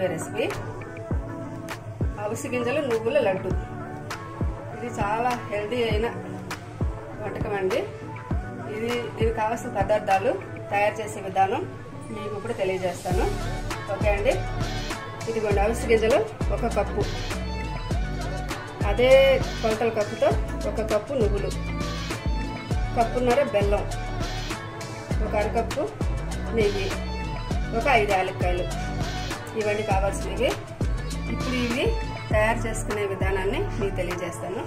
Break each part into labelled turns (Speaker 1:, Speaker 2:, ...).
Speaker 1: అయిపోయే రెసిపీ అవిసి గింజలు నువ్వుల లడ్డు ఇది చాలా హెల్తీ అయిన వంటకం అండి ఇది దీనికి కావాల్సిన పదార్థాలు తయారు చేసే విధానం మీకు ఇప్పుడు తెలియజేస్తాను ఓకే అండి ఇదిగోండి అవిసి గింజలు ఒక కప్పు అదే కొలతల కప్పుతో ఒక కప్పు నువ్వులు కప్పున్నర బెల్లం ఒక అరకప్పు నెయ్యి ఒక ఐదు యాలక్కాయలు ఇవన్నీ కావాల్సినవి ఇప్పుడు ఇవి తయారు చేసుకునే విధానాన్ని మీకు తెలియజేస్తాను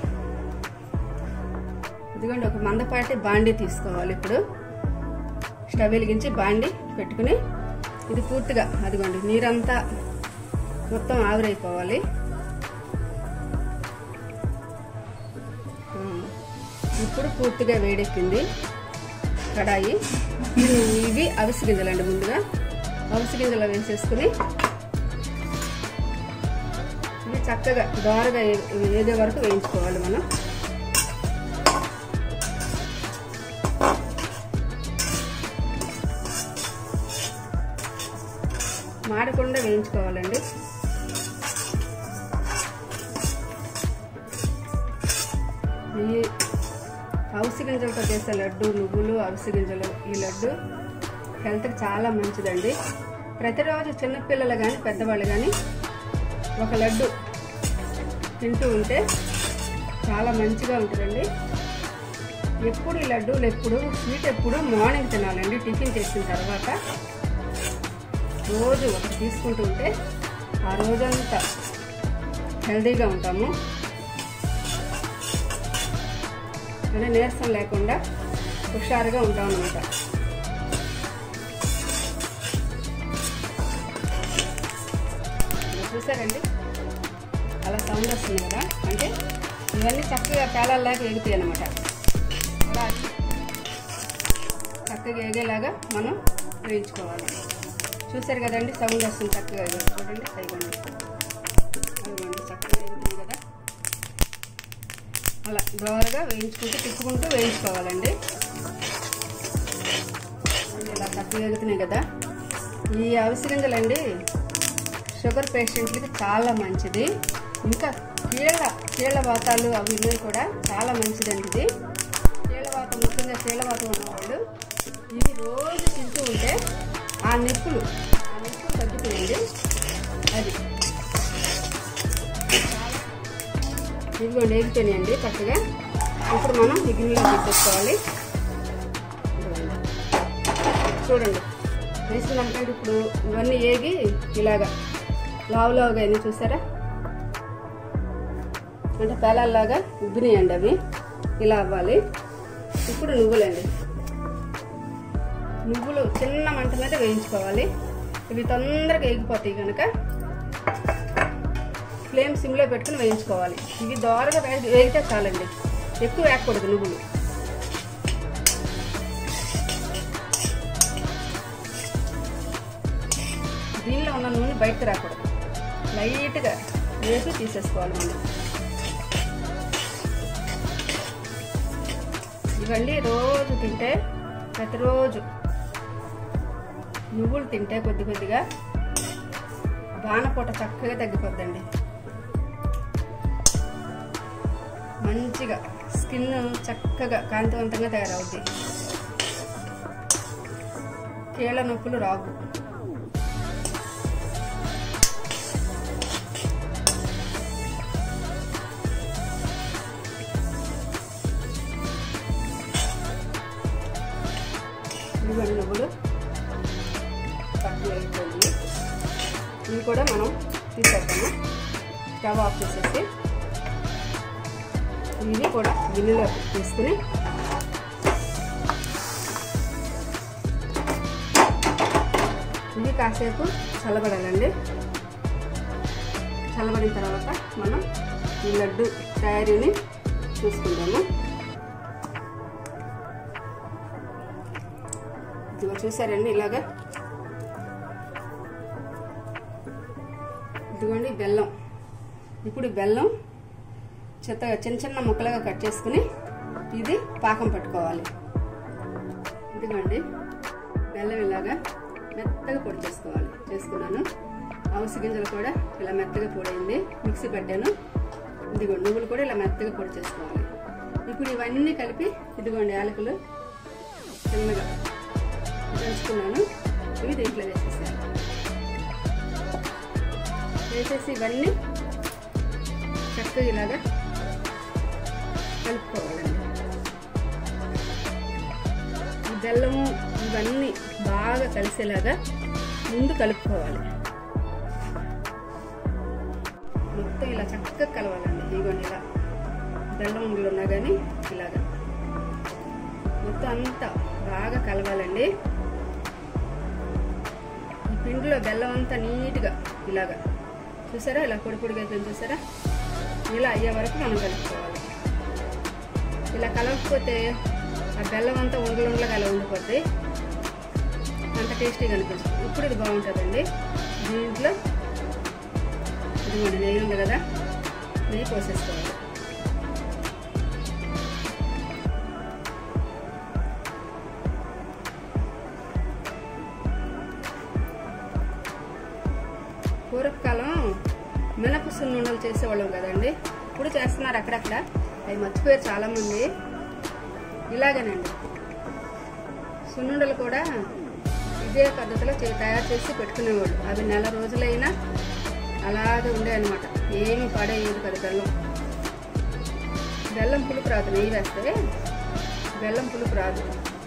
Speaker 1: ఇదిగోండి ఒక మందపాటి బాండీ తీసుకోవాలి ఇప్పుడు స్టవ్ వెలిగించి బాండీ పెట్టుకుని ఇది పూర్తిగా అదిగోండి నీరంతా మొత్తం ఆవిరైపోవాలి ఇప్పుడు పూర్తిగా వేడెక్కింది కడాయి ఇవి అవిసి గింజలండి ముందుగా అవిసి గింజలు వేసేసుకుని ఇవి చక్కగా దోరగా ఏదే వరకు వేయించుకోవాలి మనం మాడకుండా వేయించుకోవాలండి ఈ అవిసి గింజలతో చేసే లడ్డు నువ్వులు అవిసి గింజలు ఈ లడ్డు హెల్త్కి చాలా మంచిదండి ప్రతిరోజు చిన్నపిల్లలు కానీ పెద్దవాళ్ళు కానీ ఒక లడ్డు తింటూ ఉంటే చాలా మంచిగా ఉంటుందండి ఎప్పుడు ఈ లడ్డూలు ఎప్పుడు స్వీట్ ఎప్పుడు మార్నింగ్ తినాలండి టిఫిన్ చేసిన తర్వాత రోజు ఒకటి తీసుకుంటూ ఉంటే ఆ రోజంతా హెల్తీగా ఉంటాము అంటే నీరసం లేకుండా హుషారుగా ఉంటాం అనమాట చూసారండి అలా సౌండ్ వస్తుంది కదా అంటే ఇవన్నీ చక్కగా పేలాల్లాగా ఎగుతాయి అనమాట అలా చక్కగా ఎగేలాగా మనం వేయించుకోవాలి చూసారు కదండి సౌండ్ వస్తుంది చక్కగా చూడండి పైగండి అదిగోండి చక్కగా ఎగుతుంది కదా అలా దోరగా వేయించుకుంటూ తిప్పుకుంటూ వేయించుకోవాలండి ఇలా చక్కగా ఎగుతున్నాయి కదా ఈ అవిసి గింజలండి షుగర్ పేషెంట్లకి చాలా మంచిది ఇంకా కీళ్ళ కీళ్ళ వాతాలు అవి ఇవి కూడా చాలా మంచిదండి ఇది కీళ్ళవాతం ముఖ్యంగా కీళ్ళవాతం ఉన్నవాళ్ళు ఇవి రోజు తింటూ ఉంటే ఆ నిప్పులు ఆ నిప్పులు తగ్గుతాయండి అది ఇదిగోండి ఎగిపోయినాయండి చక్కగా ఇప్పుడు మనం ఈ గిన్నెలో తీసేసుకోవాలి చూడండి వేసినాకంటే ఇప్పుడు ఇవన్నీ ఏగి ఇలాగా లావు లావుగా అయినా చూసారా అంటే పేలాల్లాగా ఉబ్బినాయండి అవి ఇలా అవ్వాలి ఇప్పుడు నువ్వులండి నువ్వులు చిన్న మంట మీద వేయించుకోవాలి ఇవి తొందరగా ఎగిపోతాయి కనుక ఫ్లేమ్ సిమ్లో పెట్టుకుని వేయించుకోవాలి ఇవి దోరగా వేగితే చాలండి ఎక్కువ వేయకూడదు నువ్వులు దీనిలో ఉన్న నూనె బయటకు రాకూడదు లైట్గా వేసి తీసేసుకోవాలి మనం ఇవన్నీ రోజు తింటే ప్రతిరోజు నువ్వులు తింటే కొద్ది కొద్దిగా బాణపూట చక్కగా తగ్గిపోద్దండి మంచిగా స్కిన్ చక్కగా కాంతివంతంగా తయారవుద్ది కీళ్ళ నొప్పులు రావు ఇవన్నీ నువ్వులు తక్కువ అయిపోయి ఇవి కూడా మనం తీసేద్దాము స్టవ్ ఆఫ్ చేసేసి ఇవి కూడా గిన్నెలో తీసుకుని ఇవి కాసేపు చల్లబడాలండి చల్లబడిన తర్వాత మనం ఈ లడ్డు తయారీని చూసుకుందాము ఇదిగో చూసారండి ఇలాగా ఇదిగోండి బెల్లం ఇప్పుడు ఈ బెల్లం చెత్త చిన్న చిన్న ముక్కలుగా కట్ చేసుకుని ఇది పాకం పట్టుకోవాలి ఇదిగోండి బెల్లం ఇలాగా మెత్తగా పొడి చేసుకోవాలి చేసుకున్నాను అవిసి గింజలు కూడా ఇలా మెత్తగా పొడైంది మిక్సీ పెట్టాను ఇదిగో నువ్వులు కూడా ఇలా మెత్తగా పొడి చేసుకోవాలి ఇప్పుడు ఇవన్నీ కలిపి ఇదిగోండి యాలకులు చిన్నగా దంచుకున్నాను ఇవి దీంట్లో వేసేసాను వేసేసి ఇవన్నీ చక్కగా ఇలాగా కలుపుకోవాలండి ఈ బెల్లము ఇవన్నీ బాగా కలిసేలాగా ముందు కలుపుకోవాలి మొత్తం ఇలా చక్కగా కలవాలండి ఇదిగోండి ఇలా బెల్లం ఉండలు ఉన్నా కానీ ఇలాగా మొత్తం అంతా బాగా కలవాలండి ఈ పిండిలో బెల్లం అంతా నీట్గా ఇలాగా చూసారా ఇలా పొడి పొడిగా అయిపోయింది చూసారా ఇలా అయ్యే వరకు మనం కలుపుకోవాలి ఇలా కలవకపోతే ఆ బెల్లం అంతా ఉండలు ఉండలుగా అలా ఉండిపోద్ది అంత టేస్టీగా అనిపిస్తుంది ఇప్పుడు ఇది బాగుంటుందండి దీంట్లో ఇదిగోండి నెయ్యి ఉంది కదా నెయ్యి పోసేసుకోవాలి పూర్వకాలం మినప సున్నుండలు చేసేవాళ్ళం కదండి ఇప్పుడు చేస్తున్నారు అక్కడక్కడ అవి మర్చిపోయారు చాలామంది ఇలాగేనండి సున్నుండలు కూడా ఇదే పద్ధతిలో చే తయారు చేసి పెట్టుకునేవాళ్ళు అవి నెల రోజులైనా అలాగే ఉండే అనమాట ఏమి పడేయదు కదా బెల్లం బెల్లం పులుపు రాదు నెయ్యి వేస్తే బెల్లం పులుపు రాదు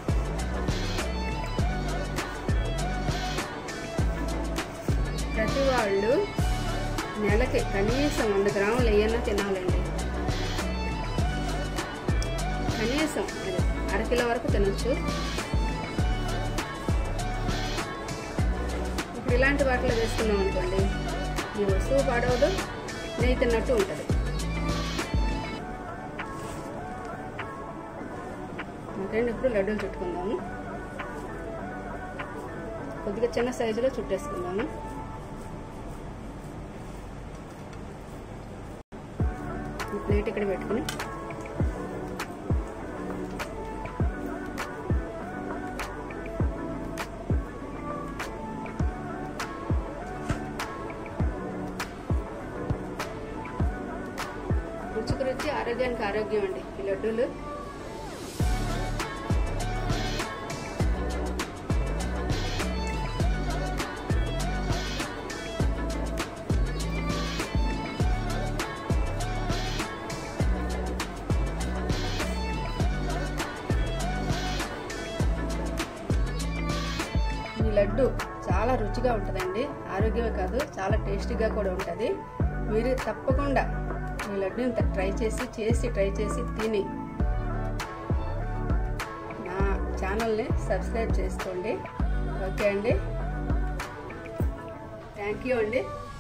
Speaker 1: ప్రతి వాళ్ళు నెలకి కనీసం వంద గ్రాములు ఏమన్నా తినాలండి కనీసం అది అరకిలో వరకు తినొచ్చు ఇప్పుడు ఇలాంటి వాటిలో వేసుకున్నాం అనుకోండి ఈ వస్తువు పాడవదు నెయ్యి తిన్నట్టు ఉంటుంది ఓకే ఇప్పుడు లడ్డూలు చుట్టుకుందాము కొద్దిగా చిన్న సైజులో చుట్టేసుకుందాము ఈ ప్లేట్ ఇక్కడ పెట్టుకుని రుచికి రుచి ఆరోగ్యానికి ఆరోగ్యం అండి ఈ లడ్డూలు ఈ లడ్డు చాలా రుచిగా ఉంటుందండి ఆరోగ్యమే కాదు చాలా టేస్టీగా కూడా ఉంటుంది మీరు తప్పకుండా ఈ లడ్డూని ట్రై చేసి చేసి ట్రై చేసి తిని నా ఛానల్ని సబ్స్క్రైబ్ చేసుకోండి ఓకే అండి థ్యాంక్ యూ అండి